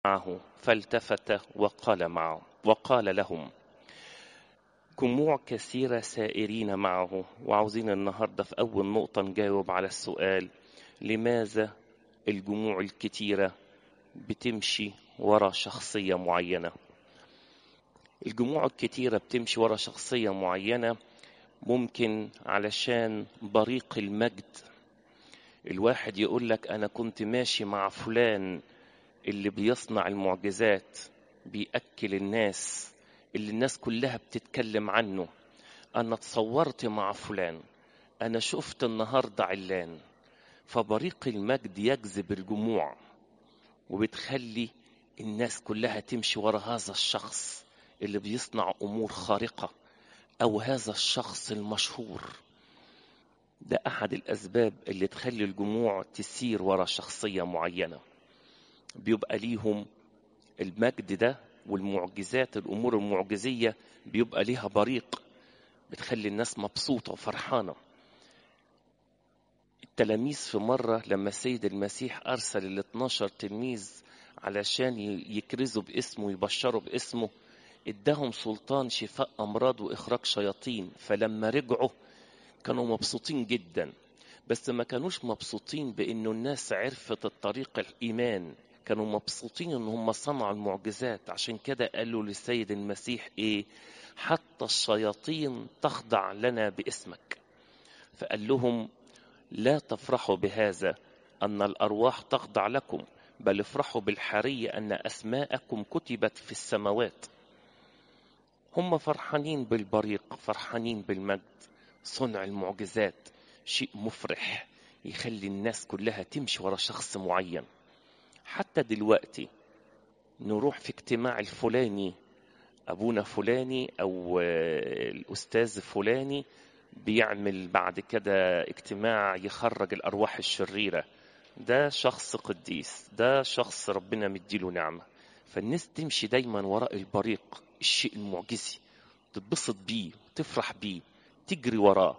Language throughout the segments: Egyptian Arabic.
معه فالتفت وقال معه وقال لهم جموع كثيرة سائرين معه وعاوزين النهاردة في أول نقطة نجاوب على السؤال لماذا الجموع الكتيرة بتمشي ورا شخصية معينة الجموع الكتيرة بتمشي ورا شخصية معينة ممكن علشان بريق المجد الواحد يقول لك أنا كنت ماشي مع فلان اللي بيصنع المعجزات بيأكل الناس اللي الناس كلها بتتكلم عنه أنا تصورت مع فلان أنا شفت النهاردة علان فبريق المجد يجذب الجموع وبتخلي الناس كلها تمشي ورا هذا الشخص اللي بيصنع أمور خارقة أو هذا الشخص المشهور ده أحد الأسباب اللي تخلي الجموع تسير ورا شخصية معينة بيبقى ليهم المجد ده والمعجزات الأمور المعجزية بيبقى ليها بريق بتخلي الناس مبسوطة وفرحانة التلاميذ في مرة لما السيد المسيح أرسل ال 12 تلميذ علشان يكرزوا باسمه ويبشروا باسمه اداهم سلطان شفاء أمراض وإخراج شياطين فلما رجعوا كانوا مبسوطين جدا بس ما كانوش مبسوطين بأنه الناس عرفت الطريق الإيمان كانوا مبسوطين ان هم صنعوا المعجزات عشان كده قالوا للسيد المسيح ايه حتى الشياطين تخضع لنا باسمك فقال لهم لا تفرحوا بهذا ان الارواح تخضع لكم بل افرحوا بالحرية ان اسماءكم كتبت في السماوات هم فرحانين بالبريق فرحانين بالمجد صنع المعجزات شيء مفرح يخلي الناس كلها تمشي ورا شخص معين حتى دلوقتي نروح في اجتماع الفلاني ابونا فلاني او الاستاذ فلاني بيعمل بعد كده اجتماع يخرج الارواح الشريره ده شخص قديس ده شخص ربنا مديله نعمه فالناس تمشي دايما وراء البريق الشيء المعجزي تتبسط بيه تفرح بيه تجري وراه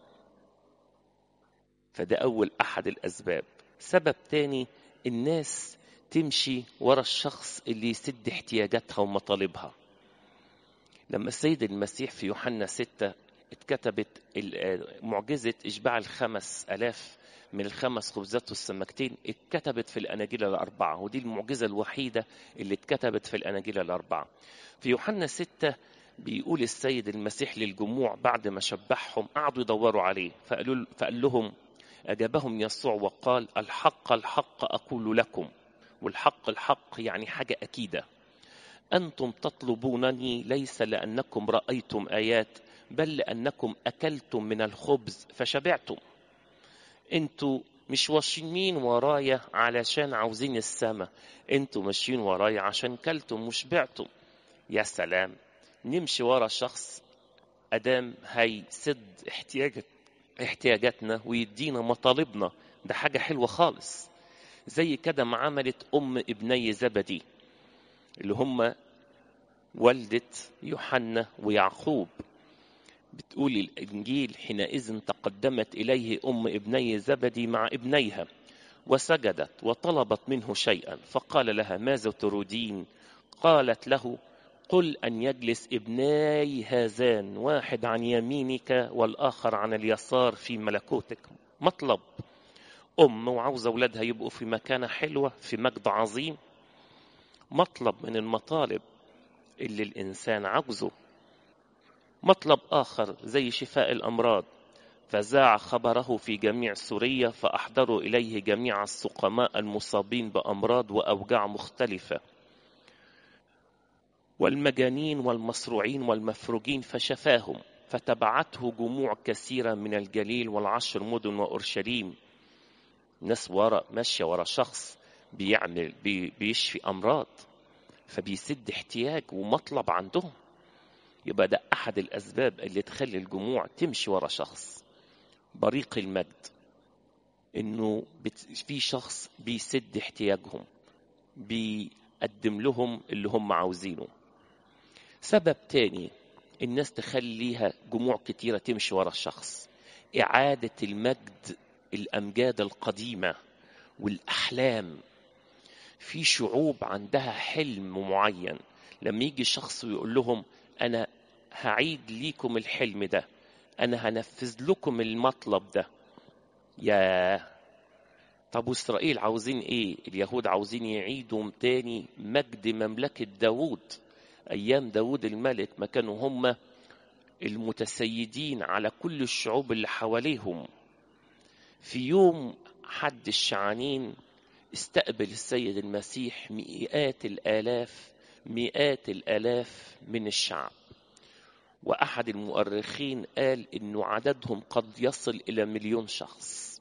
فده اول احد الاسباب سبب تاني الناس تمشي ورا الشخص اللي يسد احتياجاتها ومطالبها لما السيد المسيح في يوحنا ستة اتكتبت معجزة إشباع الخمس ألاف من الخمس خبزات والسمكتين اتكتبت في الأناجيل الأربعة ودي المعجزة الوحيدة اللي اتكتبت في الأناجيل الأربعة في يوحنا ستة بيقول السيد المسيح للجموع بعد ما شبعهم قعدوا يدوروا عليه فقالوا فقال لهم أجابهم يسوع وقال الحق الحق أقول لكم والحق الحق يعني حاجة أكيدة أنتم تطلبونني ليس لأنكم رأيتم آيات بل لأنكم أكلتم من الخبز فشبعتم أنتوا مش ماشيين ورايا علشان عاوزين السماء انتوا ماشيين ورايا عشان كلتم وشبعتم يا سلام نمشي ورا شخص أدام هيسد احتياجات احتياجاتنا ويدينا مطالبنا ده حاجة حلوة خالص زي كده ما عملت أم ابني زبدي اللي هم والدة يوحنا ويعقوب بتقول الإنجيل حينئذ تقدمت إليه أم ابني زبدي مع ابنيها وسجدت وطلبت منه شيئا فقال لها ماذا تريدين قالت له قل أن يجلس ابناي هذان واحد عن يمينك والآخر عن اليسار في ملكوتك مطلب أم وعاوزة أولادها يبقوا في مكانة حلوة في مجد عظيم مطلب من المطالب اللي الإنسان عاوزه مطلب آخر زي شفاء الأمراض فذاع خبره في جميع سوريا فأحضروا إليه جميع السقماء المصابين بأمراض وأوجاع مختلفة والمجانين والمصروعين والمفروجين فشفاهم فتبعته جموع كثيرة من الجليل والعشر مدن وأورشليم ناس ورا ماشية ورا شخص بيعمل بي بيشفي أمراض فبيسد احتياج ومطلب عندهم يبقى ده أحد الأسباب اللي تخلي الجموع تمشي ورا شخص بريق المجد إنه في شخص بيسد احتياجهم بيقدم لهم اللي هم عاوزينه سبب تاني الناس تخليها جموع كتيرة تمشي ورا الشخص إعادة المجد الأمجاد القديمة والأحلام في شعوب عندها حلم معين لما يجي شخص ويقول لهم انا هعيد ليكم الحلم ده انا هنفذ لكم المطلب ده يا طب واسرائيل عاوزين ايه اليهود عاوزين يعيدوا تاني مجد مملكة داوود ايام داوود الملك ما كانوا هم المتسيدين على كل الشعوب اللي حواليهم في يوم حد الشعانين استقبل السيد المسيح مئات الالاف مئات الالاف من الشعب واحد المؤرخين قال انه عددهم قد يصل الى مليون شخص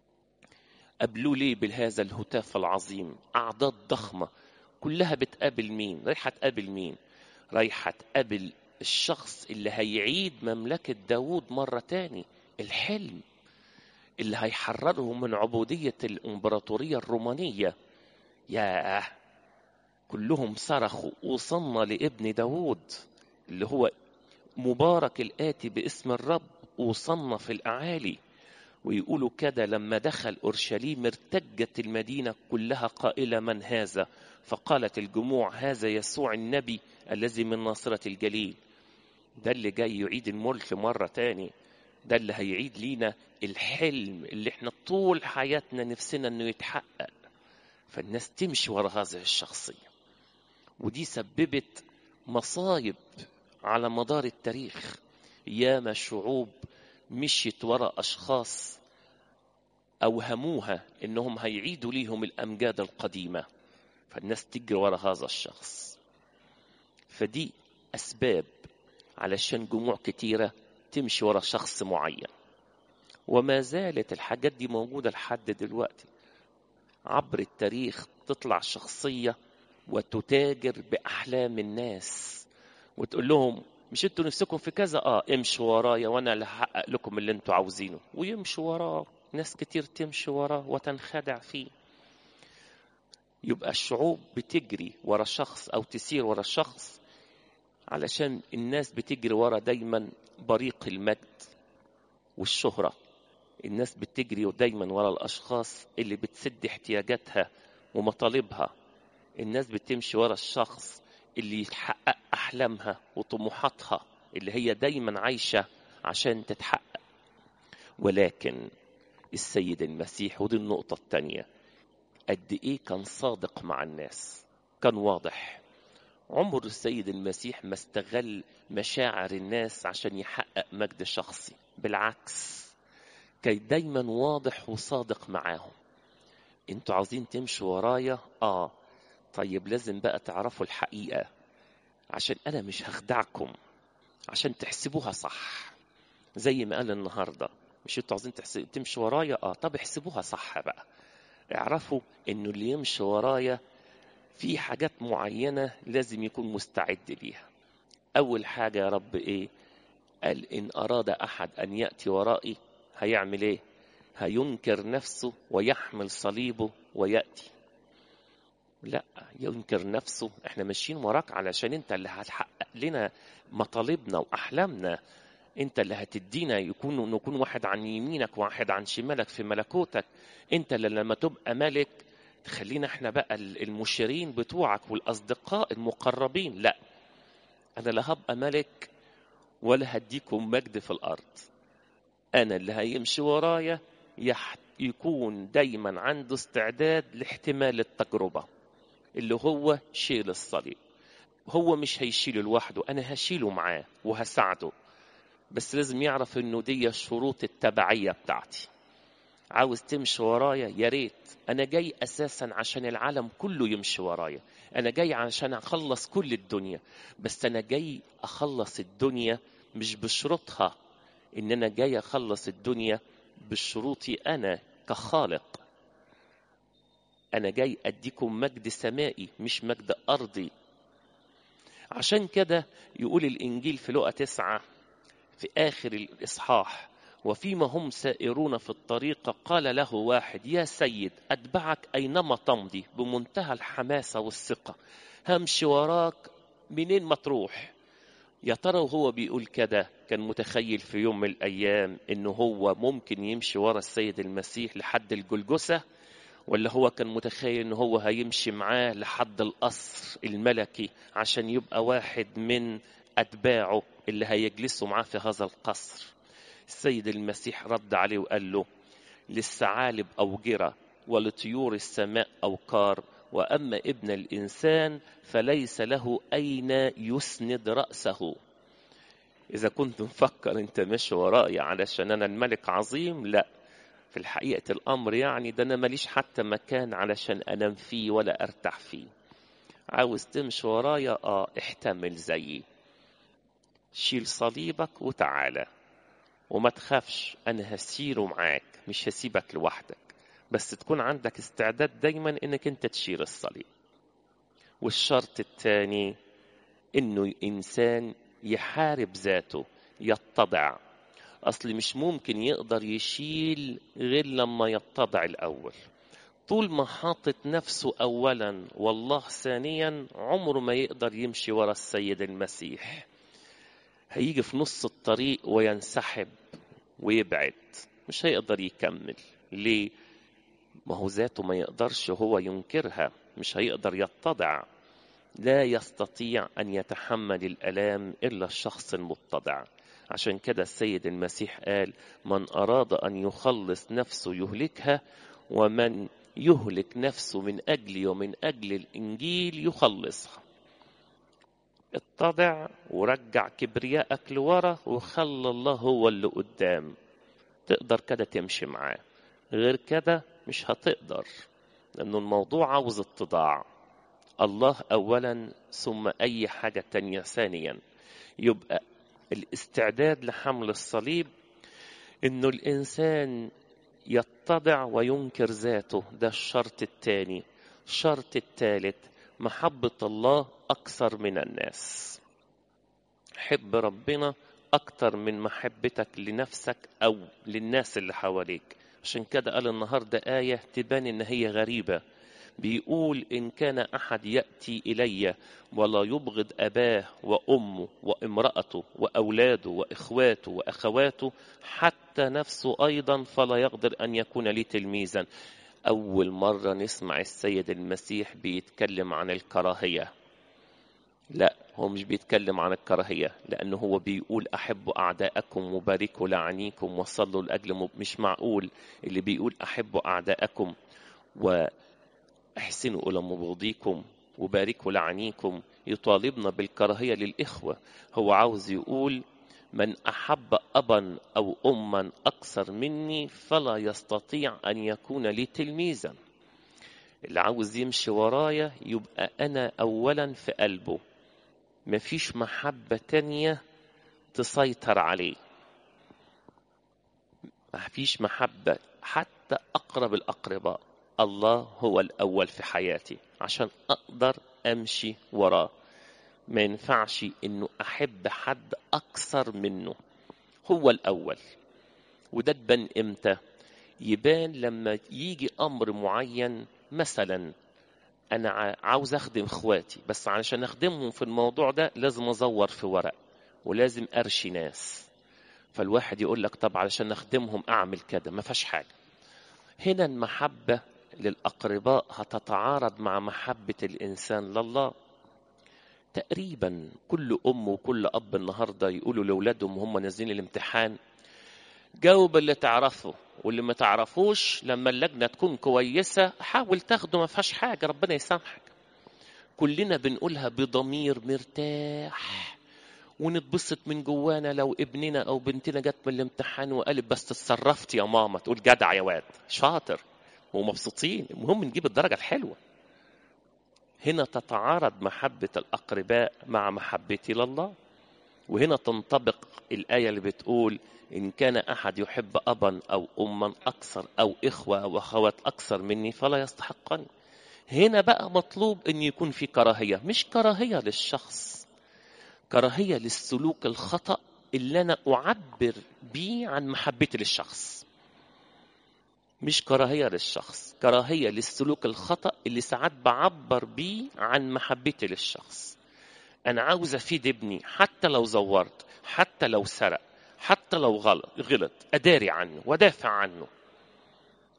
قابلوه ليه بهذا الهتاف العظيم اعداد ضخمه كلها بتقابل مين رايحه تقابل مين رايحه تقابل الشخص اللي هيعيد مملكه داوود مره تاني الحلم اللي هيحررهم من عبوديه الامبراطوريه الرومانيه ياه كلهم صرخوا وصلنا لابن داوود اللي هو مبارك الآتي باسم الرب وصلنا في الأعالي ويقولوا كده لما دخل أورشليم ارتجت المدينة كلها قائلة من هذا فقالت الجموع هذا يسوع النبي الذي من ناصرة الجليل ده اللي جاي يعيد الملك مرة تاني ده اللي هيعيد لينا الحلم اللي احنا طول حياتنا نفسنا انه يتحقق فالناس تمشي ورا هذه الشخصية ودي سببت مصايب على مدار التاريخ ياما شعوب مشيت وراء أشخاص أوهموها إنهم هيعيدوا ليهم الأمجاد القديمة فالناس تجري وراء هذا الشخص فدي أسباب علشان جموع كتيرة تمشي وراء شخص معين وما زالت الحاجات دي موجودة لحد دلوقتي عبر التاريخ تطلع شخصية وتتاجر بأحلام الناس وتقول لهم مش انتوا نفسكم في كذا اه امشوا ورايا وانا اللي هحقق لكم اللي انتوا عاوزينه ويمشوا وراه ناس كتير تمشي وراه وتنخدع فيه يبقى الشعوب بتجري ورا شخص او تسير ورا شخص علشان الناس بتجري ورا دايما بريق المجد والشهرة الناس بتجري دايما ورا الاشخاص اللي بتسد احتياجاتها ومطالبها الناس بتمشي ورا الشخص اللي يتحقق أحلامها وطموحاتها اللي هي دايما عايشة عشان تتحقق ولكن السيد المسيح ودي النقطة التانية قد إيه كان صادق مع الناس كان واضح عمر السيد المسيح ما استغل مشاعر الناس عشان يحقق مجد شخصي بالعكس كان دايما واضح وصادق معاهم انتوا عاوزين تمشوا ورايا اه طيب لازم بقى تعرفوا الحقيقة عشان أنا مش هخدعكم عشان تحسبوها صح زي ما قال النهاردة مش انتوا عاوزين تحسب... تمشوا ورايا اه طب احسبوها صح بقى اعرفوا انه اللي يمشي ورايا في حاجات معينة لازم يكون مستعد ليها أول حاجة يا رب إيه قال إن أراد أحد أن يأتي ورائي هيعمل إيه هينكر نفسه ويحمل صليبه ويأتي لا ينكر نفسه احنا ماشيين وراك علشان انت اللي هتحقق لنا مطالبنا واحلامنا انت اللي هتدينا يكون نكون واحد عن يمينك وواحد عن شمالك في ملكوتك انت اللي لما تبقى ملك تخلينا احنا بقى المشيرين بتوعك والاصدقاء المقربين لا انا لا هبقى ملك ولا هديكم مجد في الارض انا اللي هيمشي ورايا يكون دايما عنده استعداد لاحتمال التجربه اللي هو شيل الصليب هو مش هيشيله لوحده انا هشيله معاه وهساعده بس لازم يعرف انه دي شروط التبعيه بتاعتي عاوز تمشي ورايا يا ريت انا جاي اساسا عشان العالم كله يمشي ورايا انا جاي عشان اخلص كل الدنيا بس انا جاي اخلص الدنيا مش بشروطها ان انا جاي اخلص الدنيا بشروطي انا كخالق انا جاي اديكم مجد سمائي مش مجد ارضي عشان كده يقول الانجيل في لقا تسعة في اخر الاصحاح وفيما هم سائرون في الطريق قال له واحد يا سيد اتبعك اينما تمضي بمنتهى الحماسه والثقه همشي وراك منين ما تروح يا ترى وهو بيقول كده كان متخيل في يوم من الايام انه هو ممكن يمشي ورا السيد المسيح لحد الجلجسه ولا هو كان متخيل ان هو هيمشي معاه لحد القصر الملكي عشان يبقى واحد من اتباعه اللي هيجلسوا معاه في هذا القصر السيد المسيح رد عليه وقال له للثعالب أوجرة ولطيور السماء أوقار وأما ابن الإنسان فليس له أين يسند رأسه إذا كنت مفكر أنت مش ورائي علشان أنا الملك عظيم لا في الحقيقة الأمر يعني ده أنا ماليش حتى مكان علشان أنام فيه ولا أرتاح فيه عاوز تمشي ورايا آه احتمل زيي شيل صليبك وتعالى وما تخافش أنا هسيره معاك مش هسيبك لوحدك بس تكون عندك استعداد دايما انك انت تشيل الصليب والشرط الثاني انه انسان يحارب ذاته يتضع اصل مش ممكن يقدر يشيل غير لما يتضع الاول طول ما حاطط نفسه اولا والله ثانيا عمره ما يقدر يمشي ورا السيد المسيح هيجي في نص الطريق وينسحب ويبعد مش هيقدر يكمل ليه ما هو ذاته ما يقدرش هو ينكرها مش هيقدر يتضع لا يستطيع ان يتحمل الالام الا الشخص المتضع عشان كده السيد المسيح قال من اراد ان يخلص نفسه يهلكها ومن يهلك نفسه من اجلي ومن اجل الانجيل يخلصها اتضع ورجع كبريائك لورا وخلى الله هو اللي قدام تقدر كده تمشي معاه غير كده مش هتقدر لأنه الموضوع عاوز اتضاع الله أولا ثم أي حاجة تانية ثانيا يبقى الاستعداد لحمل الصليب إنه الإنسان يتضع وينكر ذاته ده الشرط الثاني الشرط الثالث محبة الله أكثر من الناس حب ربنا أكتر من محبتك لنفسك أو للناس اللي حواليك عشان كده قال النهاردة آية تبان إن هي غريبة بيقول إن كان أحد يأتي إلي ولا يبغض أباه وأمه وامرأته وأولاده وإخواته وأخواته حتى نفسه أيضا فلا يقدر أن يكون لي تلميذا أول مرة نسمع السيد المسيح بيتكلم عن الكراهية لا هو مش بيتكلم عن الكراهية لأنه هو بيقول أحبوا أعداءكم وباركوا لعنيكم وصلوا لأجل مب... مش معقول اللي بيقول أحبوا أعداءكم وأحسنوا إلى مبغضيكم وباركوا لعنيكم يطالبنا بالكراهية للإخوة هو عاوز يقول من أحب أبا أو أما أكثر مني فلا يستطيع أن يكون لي تلميذا اللي عاوز يمشي ورايا يبقى أنا أولا في قلبه مفيش محبة تانية تسيطر عليه مفيش محبة حتى أقرب الأقرباء الله هو الأول في حياتي عشان أقدر أمشي وراه ما ينفعش إنه أحب حد أكثر منه هو الأول وده تبان إمتى يبان لما يجي أمر معين مثلا انا عاوز اخدم اخواتي بس علشان اخدمهم في الموضوع ده لازم ازور في ورق ولازم ارشي ناس فالواحد يقول لك طب علشان اخدمهم اعمل كده ما فيهاش حاجه هنا المحبه للاقرباء هتتعارض مع محبه الانسان لله تقريبا كل ام وكل اب النهارده يقولوا لاولادهم وهم نازلين الامتحان جاوب اللي تعرفه واللي ما تعرفوش لما اللجنة تكون كويسة حاول تاخده ما فيهاش حاجة ربنا يسامحك كلنا بنقولها بضمير مرتاح ونتبسط من جوانا لو ابننا او بنتنا جت من الامتحان وقالت بس اتصرفت يا ماما تقول جدع يا واد شاطر ومبسوطين المهم نجيب الدرجة الحلوة هنا تتعارض محبة الأقرباء مع محبتي لله وهنا تنطبق الآية اللي بتقول إن كان أحد يحب أبا أو أما أكثر أو إخوة أو أخوات أكثر مني فلا يستحقني هنا بقى مطلوب أن يكون في كراهية مش كراهية للشخص كراهية للسلوك الخطأ اللي أنا أعبر بيه عن محبتي للشخص مش كراهية للشخص كراهية للسلوك الخطأ اللي ساعات بعبر بيه عن محبتي للشخص أنا عاوز أفيد ابني حتى لو زورت حتى لو سرق حتى لو غلط غلط أداري عنه ودافع عنه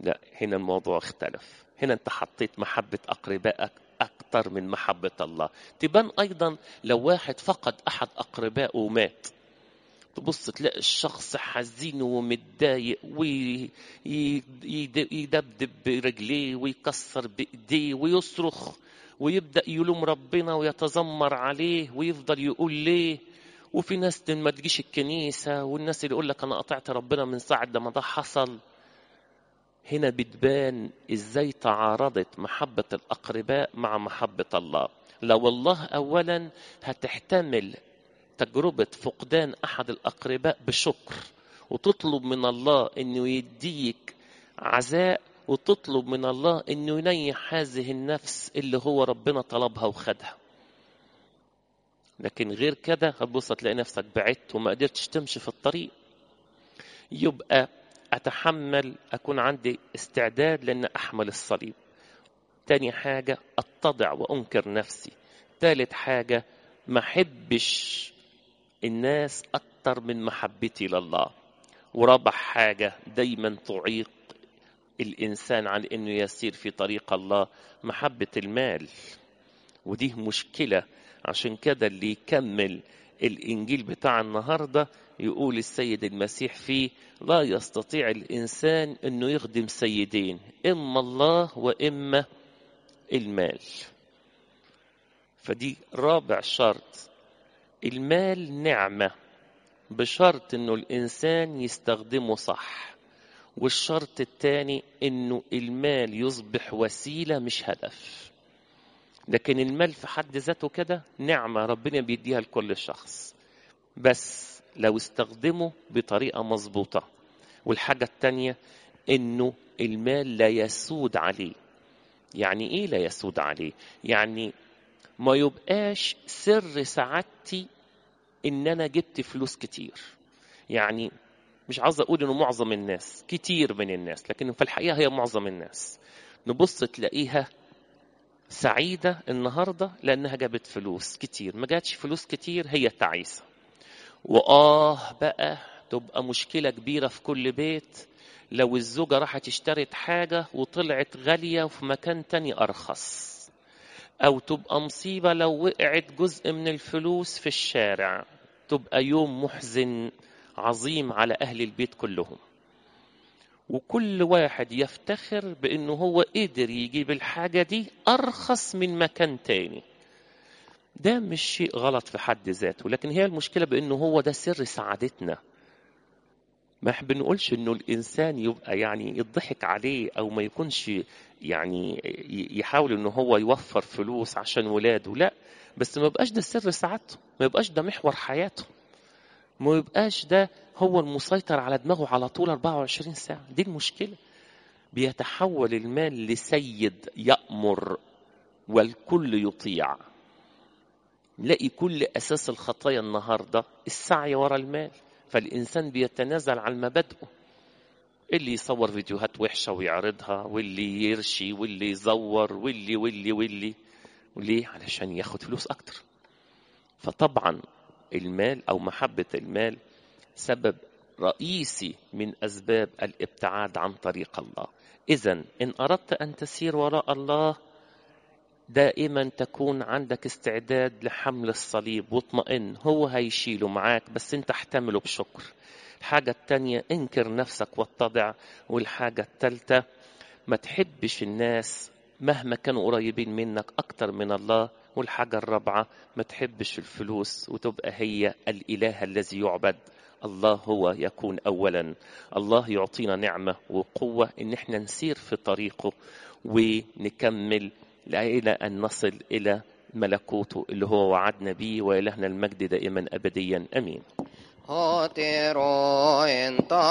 لا هنا الموضوع اختلف هنا انت حطيت محبة أقربائك أكتر من محبة الله تبان أيضا لو واحد فقد أحد أقربائه ومات تبص تلاقي الشخص حزين ومتضايق ويدبدب برجليه ويكسر بإيديه ويصرخ ويبدأ يلوم ربنا ويتذمر عليه ويفضل يقول ليه وفي ناس ما تجيش الكنيسة والناس اللي يقول لك أنا قطعت ربنا من ساعة ده ما ده حصل هنا بتبان ازاي تعارضت محبة الأقرباء مع محبة الله لو الله أولا هتحتمل تجربة فقدان أحد الأقرباء بشكر وتطلب من الله أنه يديك عزاء وتطلب من الله أنه ينيح هذه النفس اللي هو ربنا طلبها وخدها لكن غير كده هتبص تلاقي نفسك بعدت وما قدرتش تمشي في الطريق يبقى أتحمل أكون عندي استعداد لأن أحمل الصليب تاني حاجة أتضع وأنكر نفسي تالت حاجة ما أحبش الناس أكتر من محبتي لله ورابع حاجة دايما تعيق الإنسان عن أنه يسير في طريق الله محبة المال ودي مشكلة عشان كده اللي يكمل الإنجيل بتاع النهاردة يقول السيد المسيح فيه لا يستطيع الإنسان أنه يخدم سيدين إما الله وإما المال فدي رابع شرط المال نعمة بشرط أنه الإنسان يستخدمه صح والشرط الثاني أنه المال يصبح وسيلة مش هدف لكن المال في حد ذاته كده نعمة ربنا بيديها لكل شخص بس لو استخدمه بطريقة مظبوطة والحاجة التانية انه المال لا يسود عليه يعني ايه لا يسود عليه يعني ما يبقاش سر سعادتي ان انا جبت فلوس كتير يعني مش عاوز اقول انه معظم الناس كتير من الناس لكن في الحقيقة هي معظم الناس نبص تلاقيها سعيدة النهاردة لأنها جابت فلوس كتير ما جاتش فلوس كتير هي تعيسة وآه بقى تبقى مشكلة كبيرة في كل بيت لو الزوجة راحت اشترت حاجة وطلعت غالية وفي مكان تاني أرخص أو تبقى مصيبة لو وقعت جزء من الفلوس في الشارع تبقى يوم محزن عظيم على أهل البيت كلهم وكل واحد يفتخر بأنه هو قدر يجيب الحاجة دي أرخص من مكان تاني ده مش شيء غلط في حد ذاته لكن هي المشكلة بأنه هو ده سر سعادتنا ما بنقولش انه الانسان يبقى يعني يضحك عليه او ما يكونش يعني يحاول انه هو يوفر فلوس عشان ولاده لا بس ما يبقاش ده سر سعادته ما يبقاش ده محور حياته ما يبقاش ده هو المسيطر على دماغه على طول 24 ساعة دي المشكلة بيتحول المال لسيد يأمر والكل يطيع نلاقي كل أساس الخطايا النهاردة السعي ورا المال فالإنسان بيتنازل عن مبادئه اللي يصور فيديوهات وحشة ويعرضها واللي يرشي واللي يزور واللي واللي واللي وليه علشان ياخد فلوس أكتر فطبعا المال أو محبة المال سبب رئيسي من أسباب الابتعاد عن طريق الله إذا إن أردت أن تسير وراء الله دائما تكون عندك استعداد لحمل الصليب واطمئن هو هيشيله معاك بس انت احتمله بشكر الحاجة التانية انكر نفسك واتضع والحاجة التالتة ما تحبش الناس مهما كانوا قريبين منك أكتر من الله والحاجة الرابعة ما تحبش الفلوس وتبقى هي الإله الذي يعبد الله هو يكون أولا الله يعطينا نعمة وقوة إن احنا نسير في طريقه ونكمل إلى أن نصل إلى ملكوته اللي هو وعدنا به وإلهنا المجد دائما أبديا أمين